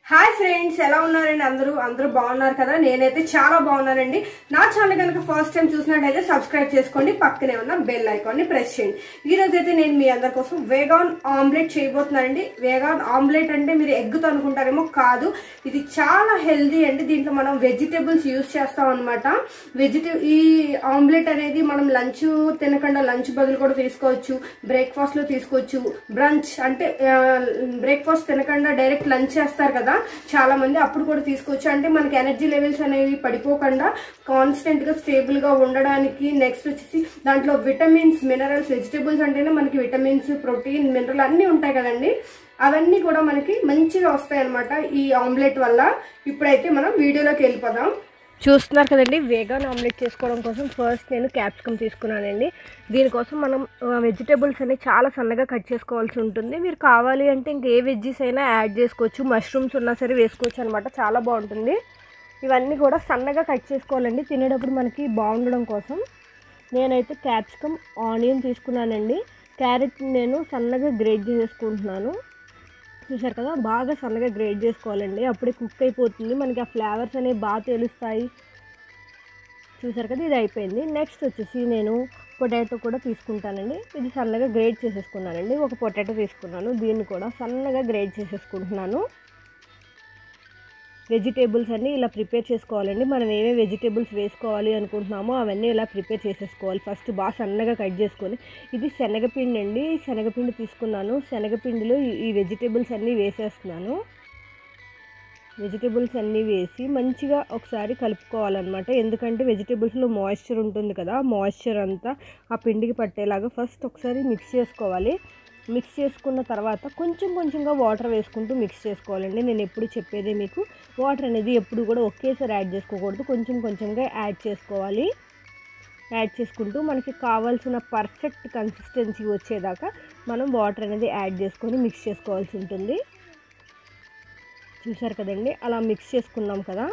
hi friends ఎలా ఉన్నారండి అందరూ అందరూ బాగున్నారు కదా నేనైతే చాలా బాగున్నానండి నా ఛానల్ కనుక ఫస్ట్ టైం చూసినట్టయితే సబ్స్క్రైబ్ చేసుకోండి పక్కనే ఉన్న బెల్ ఐకాన్ ని ప్రెస్ చేయండి ఈ రోజు అయితే నేను మీ అందరి కోసం వేగాన్ ఆమ్లెట్ చేయబోతున్నానండి వేగాన్ ఆమ్లెట్ అంటే మీరు ఎగ్గుతో అనుకుంటారేమో కాదు ఇది చాలా హెల్దీ అండి దీంట్లో మనం వెజిటేబుల్స్ యూస్ చేస్తాం అనమాట వెజిటే ఈ ఆమ్లెట్ అనేది మనం లంచ్ తినకుండా లంచ్ బదులు కూడా తీసుకోవచ్చు బ్రేక్ఫాస్ట్ లో తీసుకోవచ్చు బ్రంచ్ అంటే బ్రేక్ఫాస్ట్ తినకుండా డైరెక్ట్ లంచ్ చేస్తారు కదా చాలా మంది అప్పుడు కూడా తీసుకోవచ్చు అంటే మనకి ఎనర్జీ లెవెల్స్ అనేవి పడిపోకుండా కాన్స్టెంట్ గా స్టేబుల్ గా ఉండడానికి నెక్స్ట్ వచ్చేసి దాంట్లో విటమిన్స్ మినరల్స్ వెజిటేబుల్స్ అంటేనే మనకి విటమిన్స్ ప్రోటీన్ మినరల్ అన్ని ఉంటాయి కదండి అవన్నీ కూడా మనకి మంచిగా వస్తాయి అనమాట ఈ ఆమ్లెట్ వల్ల ఇప్పుడైతే మనం వీడియోలోకి వెళ్ళిపోదాం చూస్తున్నారు కదండి వేగాన్ ఆమ్లెట్ చేసుకోవడం కోసం ఫస్ట్ నేను క్యాప్సికమ్ తీసుకున్నానండి దీనికోసం మనం వెజిటేబుల్స్ అనేవి చాలా సన్నగా కట్ చేసుకోవాల్సి ఉంటుంది మీరు కావాలి అంటే ఇంక ఏ వెజ్జీస్ అయినా యాడ్ చేసుకోవచ్చు మష్రూమ్స్ ఉన్నా సరే వేసుకోవచ్చు అనమాట చాలా బాగుంటుంది ఇవన్నీ కూడా సన్నగా కట్ చేసుకోవాలండి తినేటప్పుడు మనకి బాగుండడం కోసం నేనైతే క్యాప్సికమ్ ఆనియన్ తీసుకున్నానండి క్యారెట్ నేను సన్నగా గ్రేట్ చేసుకుంటున్నాను చూసారు కదా బాగా సన్నగా గ్రేట్ చేసుకోవాలండి అప్పుడే కుక్ అయిపోతుంది మనకి ఆ ఫ్లేవర్స్ అనేవి బాగా తెలుస్తాయి చూసారు కదా ఇది అయిపోయింది నెక్స్ట్ వచ్చేసి నేను పొటాటో కూడా తీసుకుంటానండి ఇది సన్నగా గ్రేట్ చేసేసుకున్నానండి ఒక పొటాటో తీసుకున్నాను దీన్ని కూడా సన్నగా గ్రేట్ చేసేసుకుంటున్నాను వెజిటేబుల్స్ అన్నీ ఇలా ప్రిపేర్ చేసుకోవాలండి మనం ఏమేమి వెజిటేబుల్స్ వేసుకోవాలి అనుకుంటున్నామో అవన్నీ ఇలా ప్రిపేర్ చేసేసుకోవాలి ఫస్ట్ బాగా సన్నగా కట్ చేసుకొని ఇది శనగపిండి అండి శనగపిండి తీసుకున్నాను శనగపిండిలో ఈ- ఈ వెజిటేబుల్స్ అన్నీ వేసేస్తున్నాను వెజిటేబుల్స్ అన్నీ వేసి మంచిగా ఒకసారి కలుపుకోవాలన్నమాట ఎందుకంటే వెజిటేబుల్స్లో మాయిశ్చర్ ఉంటుంది కదా మాయిశ్చర్ అంతా ఆ పిండికి పట్టేలాగా ఫస్ట్ ఒకసారి మిక్స్ చేసుకోవాలి మిక్స్ చేసుకున్న తర్వాత కొంచెం కొంచెంగా వాటర్ వేసుకుంటూ మిక్స్ చేసుకోవాలండి నేను ఎప్పుడు చెప్పేదే మీకు వాటర్ అనేది ఎప్పుడు కూడా ఒకేసారి యాడ్ చేసుకోకూడదు కొంచెం కొంచెంగా యాడ్ చేసుకోవాలి యాడ్ చేసుకుంటూ మనకి కావాల్సిన పర్ఫెక్ట్ కన్సిస్టెన్సీ వచ్చేదాకా మనం వాటర్ అనేది యాడ్ చేసుకొని మిక్స్ చేసుకోవాల్సి ఉంటుంది చూసారు కదండి అలా మిక్స్ చేసుకున్నాం కదా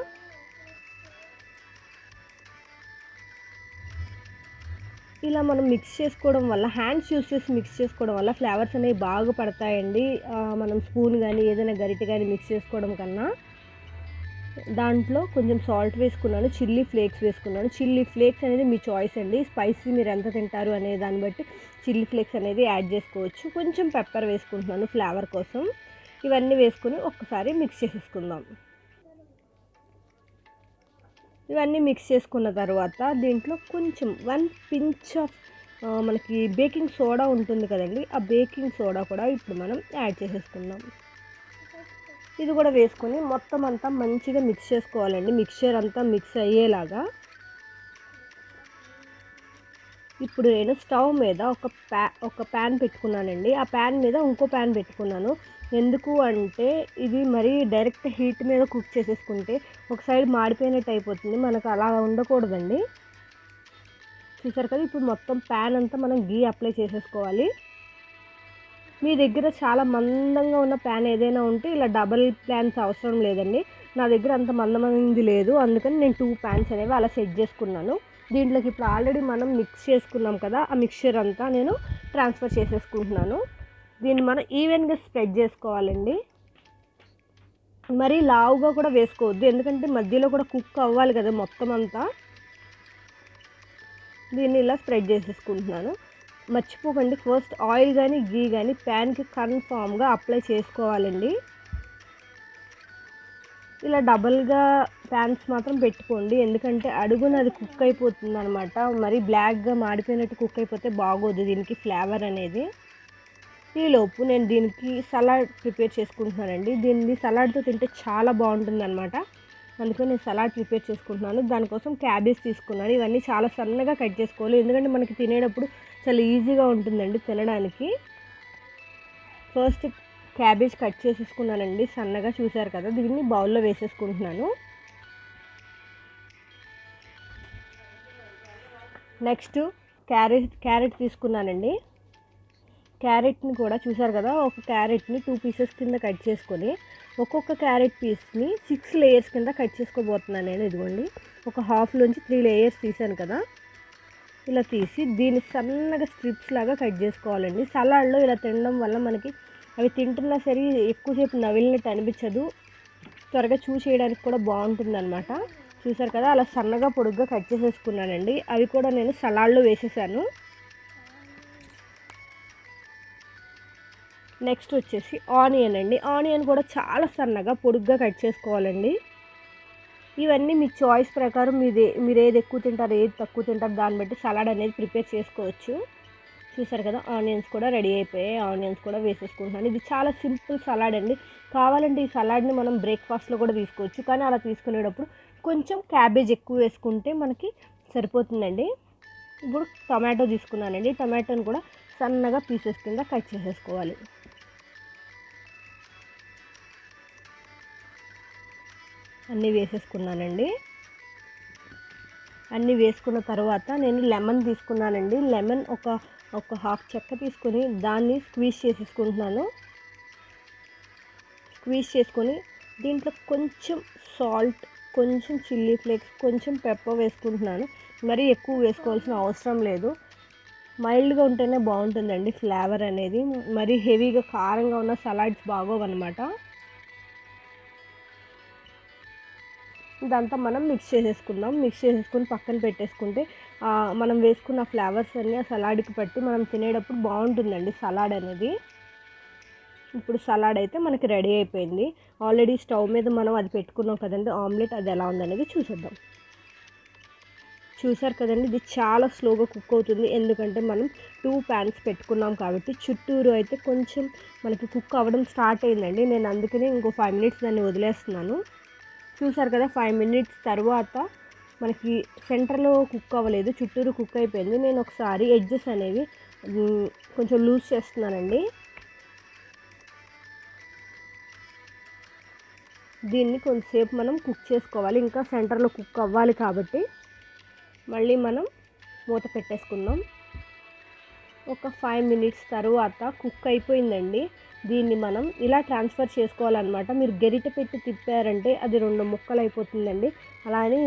ఇలా మనం మిక్స్ చేసుకోవడం వల్ల హ్యాండ్స్ యూస్ చేసి మిక్స్ చేసుకోవడం వల్ల ఫ్లేవర్స్ అనేవి బాగా పడతాయండి ఆ, మనం స్పూన్ కానీ ఏదైనా గరిటె కానీ మిక్స్ చేసుకోవడం కన్నా దాంట్లో కొంచెం సాల్ట్ వేసుకున్నాను చిల్లీ ఫ్లేక్స్ వేసుకున్నాను చిల్లీ ఫ్లేక్స్ అనేది మీ చాయిస్ అండి స్పైసీ మీరు ఎంత తింటారు అనే దాన్ని బట్టి చిల్లీ ఫ్లేక్స్ అనేది యాడ్ చేసుకోవచ్చు కొంచెం పెప్పర్ వేసుకుంటున్నాను ఫ్లేవర్ కోసం ఇవన్నీ వేసుకుని ఒక్కసారి మిక్స్ చేసేసుకుందాం ఇవన్నీ మిక్స్ చేసుకున్న తర్వాత దీంట్లో కొంచెం వన్ పించ్ ఆఫ్ మనకి బేకింగ్ సోడా ఉంటుంది కదండి ఆ బేకింగ్ సోడా కూడా ఇప్పుడు మనం యాడ్ చేసేసుకుందాం ఇది కూడా వేసుకొని మొత్తం అంతా మంచిగా మిక్స్ చేసుకోవాలండి మిక్చర్ అంతా మిక్స్ అయ్యేలాగా ఇప్పుడు నేను స్టవ్ మీద ఒక ప్యా ఒక ప్యాన్ పెట్టుకున్నానండి ఆ ప్యాన్ మీద ఇంకో ప్యాన్ పెట్టుకున్నాను ఎందుకు అంటే ఇది మరీ డైరెక్ట్ హీట్ మీద కుక్ చేసేసుకుంటే ఒక సైడ్ మాడిపోయినట్టు అయిపోతుంది మనకు అలా ఉండకూడదండి చూసారు కదా ఇప్పుడు మొత్తం ప్యాన్ అంతా మనం గీ అప్లై చేసేసుకోవాలి మీ దగ్గర చాలా మందంగా ఉన్న ప్యాన్ ఏదైనా ఉంటే ఇలా డబల్ ప్యాన్స్ అవసరం లేదండి నా దగ్గర అంత మందమైంది లేదు అందుకని నేను టూ ప్యాన్స్ అనేవి అలా సెట్ చేసుకున్నాను దీంట్లోకి ఇప్పుడు ఆల్రెడీ మనం మిక్స్ చేసుకున్నాం కదా ఆ మిక్చర్ అంతా నేను ట్రాన్స్ఫర్ చేసేసుకుంటున్నాను దీన్ని మనం ఈవెన్గా స్ప్రెడ్ చేసుకోవాలండి మరీ లావుగా కూడా వేసుకోవద్దు ఎందుకంటే మధ్యలో కూడా కుక్ అవ్వాలి కదా మొత్తం అంతా దీన్ని ఇలా స్ప్రెడ్ చేసేసుకుంటున్నాను మర్చిపోకండి ఫస్ట్ ఆయిల్ కానీ గీ కానీ ప్యాన్కి కన్ఫామ్గా అప్లై చేసుకోవాలండి ఇలా డబల్గా ప్యాన్స్ మాత్రం పెట్టుకోండి ఎందుకంటే అడుగున అది కుక్ అయిపోతుంది అనమాట మరి బ్లాక్గా మాడిపోయినట్టు కుక్ అయిపోతే బాగోదు దీనికి ఫ్లేవర్ అనేది ఈలోపు నేను దీనికి సలాడ్ ప్రిపేర్ చేసుకుంటున్నానండి దీన్ని సలాడ్తో తింటే చాలా బాగుంటుంది అనమాట అందుకని నేను సలాడ్ ప్రిపేర్ చేసుకుంటున్నాను దానికోసం క్యాబేజ్ తీసుకున్నాను ఇవన్నీ చాలా సన్నగా కట్ చేసుకోవాలి ఎందుకంటే మనకి తినేటప్పుడు చాలా ఈజీగా ఉంటుందండి తినడానికి ఫస్ట్ క్యాబేజ్ కట్ చేసేసుకున్నానండి సన్నగా చూసారు కదా దీన్ని బౌల్లో వేసేసుకుంటున్నాను నెక్స్ట్ క్యారెట్ క్యారెట్ తీసుకున్నానండి క్యారెట్ని కూడా చూసారు కదా ఒక క్యారెట్ని టూ పీసెస్ కింద కట్ చేసుకొని ఒక్కొక్క క్యారెట్ పీస్ని సిక్స్ లేయర్స్ కింద కట్ చేసుకోబోతున్నాను నేను ఇదిగోండి ఒక హాఫ్లోంచి త్రీ లేయర్స్ తీసాను కదా ఇలా తీసి దీన్ని సన్నగా స్ట్రిప్స్ లాగా కట్ చేసుకోవాలండి సలాడ్లో ఇలా తినడం వల్ల మనకి అవి తింటున్నా సరే ఎక్కువసేపు నవిలినట్టు అనిపించదు త్వరగా చూసేయడానికి కూడా బాగుంటుంది అనమాట చూసారు కదా అలా సన్నగా పొడుగ్గా కట్ చేసేసుకున్నానండి అవి కూడా నేను సలాడ్లో వేసేసాను నెక్స్ట్ వచ్చేసి ఆనియన్ అండి ఆనియన్ కూడా చాలా సన్నగా పొడుగ్గా కట్ చేసుకోవాలండి ఇవన్నీ మీ చాయిస్ ప్రకారం మీది మీరు ఏది ఎక్కువ తింటారు ఏది తక్కువ తింటారు దాన్ని బట్టి సలాడ్ అనేది ప్రిపేర్ చేసుకోవచ్చు చూసారు కదా ఆనియన్స్ కూడా రెడీ అయిపోయాయి ఆనియన్స్ కూడా వేసేసుకుంటున్నాను ఇది చాలా సింపుల్ సలాడ్ అండి కావాలంటే ఈ సలాడ్ని మనం బ్రేక్ఫాస్ట్లో కూడా తీసుకోవచ్చు కానీ అలా తీసుకునేటప్పుడు కొంచెం క్యాబేజ్ ఎక్కువ వేసుకుంటే మనకి సరిపోతుందండి ఇప్పుడు టమాటో తీసుకున్నానండి టమాటోని కూడా సన్నగా పీసెస్ కింద కట్ చేసేసుకోవాలి అన్నీ వేసేసుకున్నానండి అన్నీ వేసుకున్న తర్వాత నేను లెమన్ తీసుకున్నానండి లెమన్ ఒక ఒక హాఫ్ చెక్క తీసుకొని దాన్ని స్క్వీజ్ చేసేసుకుంటున్నాను స్క్వీజ్ చేసుకొని దీంట్లో కొంచెం సాల్ట్ కొంచెం చిల్లీ ఫ్లేక్స్ కొంచెం పెప్పర్ వేసుకుంటున్నాను మరీ ఎక్కువ వేసుకోవాల్సిన అవసరం లేదు మైల్డ్గా ఉంటేనే బాగుంటుందండి ఫ్లేవర్ అనేది మరీ హెవీగా కారంగా ఉన్న సలాడ్స్ బాగోవన్నమాట ఇదంతా మనం మిక్స్ చేసేసుకుందాం మిక్స్ చేసేసుకుని పక్కన పెట్టేసుకుంటే మనం వేసుకున్న ఫ్లేవర్స్ అన్నీ ఆ సలాడ్కి పట్టి మనం తినేటప్పుడు బాగుంటుందండి సలాడ్ అనేది ఇప్పుడు సలాడ్ అయితే మనకి రెడీ అయిపోయింది ఆల్రెడీ స్టవ్ మీద మనం అది పెట్టుకున్నాం కదండి ఆమ్లెట్ అది ఎలా ఉందనేది చూసేద్దాం చూసారు కదండి ఇది చాలా స్లోగా కుక్ అవుతుంది ఎందుకంటే మనం టూ ప్యాన్స్ పెట్టుకున్నాం కాబట్టి చుట్టూరు అయితే కొంచెం మనకి కుక్ అవ్వడం స్టార్ట్ అయిందండి నేను అందుకని ఇంకో ఫైవ్ మినిట్స్ దాన్ని వదిలేస్తున్నాను చూసారు కదా ఫైవ్ మినిట్స్ తర్వాత మనకి సెంటర్లో కుక్ అవ్వలేదు చుట్టూరు కుక్ అయిపోయింది నేను ఒకసారి ఎడ్జెస్ అనేవి కొంచెం లూజ్ చేస్తున్నానండి దీన్ని కొంచెంసేపు మనం కుక్ చేసుకోవాలి ఇంకా సెంటర్లో కుక్ అవ్వాలి కాబట్టి మళ్ళీ మనం మూత పెట్టేసుకుందాం ఒక ఫైవ్ మినిట్స్ తర్వాత కుక్ అయిపోయిందండి దీన్ని మనం ఇలా ట్రాన్స్ఫర్ చేసుకోవాలన్నమాట మీరు గరిట పెట్టి తిప్పారంటే అది రెండు ముక్కలు అయిపోతుందండి అలా అని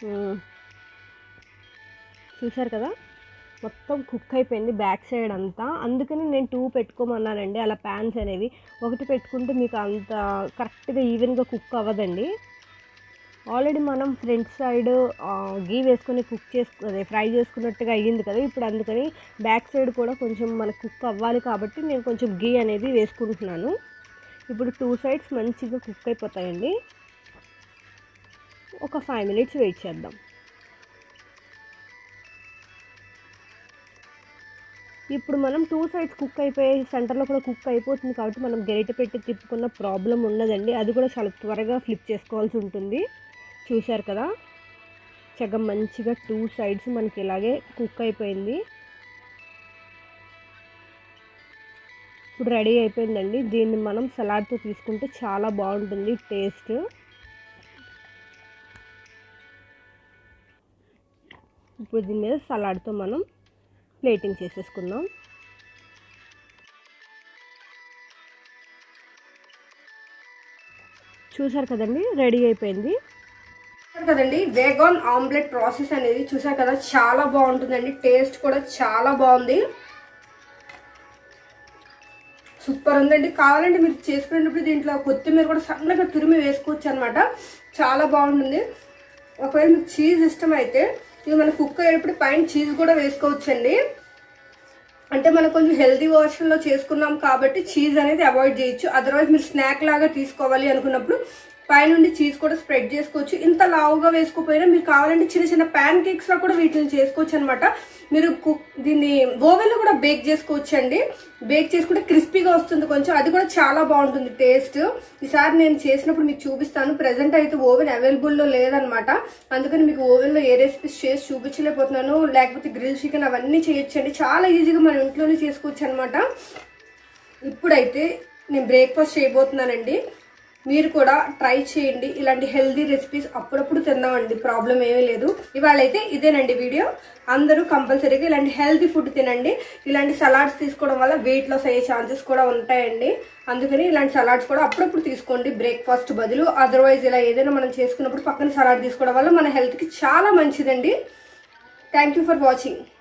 చూసారు కదా మొత్తం కుక్ అయిపోయింది బ్యాక్ సైడ్ అంతా అందుకని నేను టూ పెట్టుకోమన్నానండి అలా ప్యాన్స్ అనేవి ఒకటి పెట్టుకుంటే మీకు అంత కరెక్ట్గా ఈవెన్గా కుక్ అవ్వదండి ఆల్రెడీ మనం ఫ్రంట్ సైడ్ గీ వేసుకొని కుక్ చేసుకు అదే ఫ్రై చేసుకున్నట్టుగా అయ్యింది కదా ఇప్పుడు అందుకని బ్యాక్ సైడ్ కూడా కొంచెం మనకు కుక్ అవ్వాలి కాబట్టి నేను కొంచెం గీ అనేది వేసుకుంటున్నాను ఇప్పుడు టూ సైడ్స్ మంచిగా కుక్ అయిపోతాయండి ఒక ఫైవ్ మినిట్స్ వెయిట్ చేద్దాం ఇప్పుడు మనం టూ సైడ్స్ కుక్ అయిపోయి సెంటర్లో కూడా కుక్ అయిపోతుంది కాబట్టి మనం గరిటె పెట్టి తిప్పుకున్న ప్రాబ్లం ఉన్నదండి అది కూడా చాలా త్వరగా ఫ్లిప్ చేసుకోవాల్సి ఉంటుంది చూశారు కదా చక్కగా మంచిగా టూ సైడ్స్ మనకి ఇలాగే కుక్ అయిపోయింది ఇప్పుడు రెడీ అయిపోయిందండి దీన్ని మనం సలాడ్తో తీసుకుంటే చాలా బాగుంటుంది టేస్ట్ ఇప్పుడు దీని మీద సలాడ్తో మనం ప్లేటింగ్ చేసేసుకుందాం చూసారు కదండి రెడీ అయిపోయింది కదండి వేగాన్ ఆమ్లెట్ ప్రాసెస్ అనేది చూసారు కదా చాలా బాగుంటుందండి టేస్ట్ కూడా చాలా బాగుంది సూపర్ ఉందండి కావాలంటే మీరు చేసుకునేటప్పుడు దీంట్లో కొత్తిమీర కూడా సన్నగా తురిమి వేసుకోవచ్చు అనమాట చాలా బాగుంటుంది ఒకవేళ మీకు చీజ్ ఇష్టం అయితే ఇది మనం కుక్ అయ్యేటప్పుడు పైన చీజ్ కూడా వేసుకోవచ్చండి అంటే మనం కొంచెం హెల్తీ వర్షన్లో చేసుకున్నాం కాబట్టి చీజ్ అనేది అవాయిడ్ చేయొచ్చు అదర్వైజ్ మీరు స్నాక్ లాగా తీసుకోవాలి అనుకున్నప్పుడు పైనుండి చీజ్ కూడా స్ప్రెడ్ చేసుకోవచ్చు ఇంత లావుగా వేసుకోపోయినా మీరు కావాలంటే చిన్న చిన్న ప్యాన్ కేక్స్ లా కూడా వీటిని చేసుకోవచ్చు అనమాట మీరు కుక్ దీన్ని ఓవెన్ లో కూడా బేక్ చేసుకోవచ్చు అండి బేక్ చేసుకుంటే క్రిస్పీగా వస్తుంది కొంచెం అది కూడా చాలా బాగుంటుంది టేస్ట్ ఈసారి నేను చేసినప్పుడు మీకు చూపిస్తాను ప్రెసెంట్ అయితే ఓవెన్ అవైలబుల్లో లేదనమాట అందుకని మీకు ఓవెన్ లో ఏ రెసిపీస్ చేసి చూపించలేకపోతున్నాను లేకపోతే గ్రిల్ చికెన్ అవన్నీ చేయొచ్చండి చాలా ఈజీగా మనం ఇంట్లోనే చేసుకోవచ్చు అనమాట ఇప్పుడైతే నేను బ్రేక్ఫాస్ట్ చేయబోతున్నానండి మీరు కూడా ట్రై చేయండి ఇలాంటి హెల్దీ రెసిపీస్ అప్పుడప్పుడు తిందామండి ప్రాబ్లం ఏమీ లేదు ఇవాళ అయితే ఇదేనండి వీడియో అందరూ కంపల్సరీగా ఇలాంటి హెల్తీ ఫుడ్ తినండి ఇలాంటి సలాడ్స్ తీసుకోవడం వల్ల వెయిట్ లాస్ అయ్యే ఛాన్సెస్ కూడా ఉంటాయండి అందుకని ఇలాంటి సలాడ్స్ కూడా అప్పుడప్పుడు తీసుకోండి బ్రేక్ఫాస్ట్ బదులు అదర్వైజ్ ఇలా ఏదైనా మనం చేసుకున్నప్పుడు పక్కన సలాడ్ తీసుకోవడం వల్ల మన హెల్త్కి చాలా మంచిదండి థ్యాంక్ ఫర్ వాచింగ్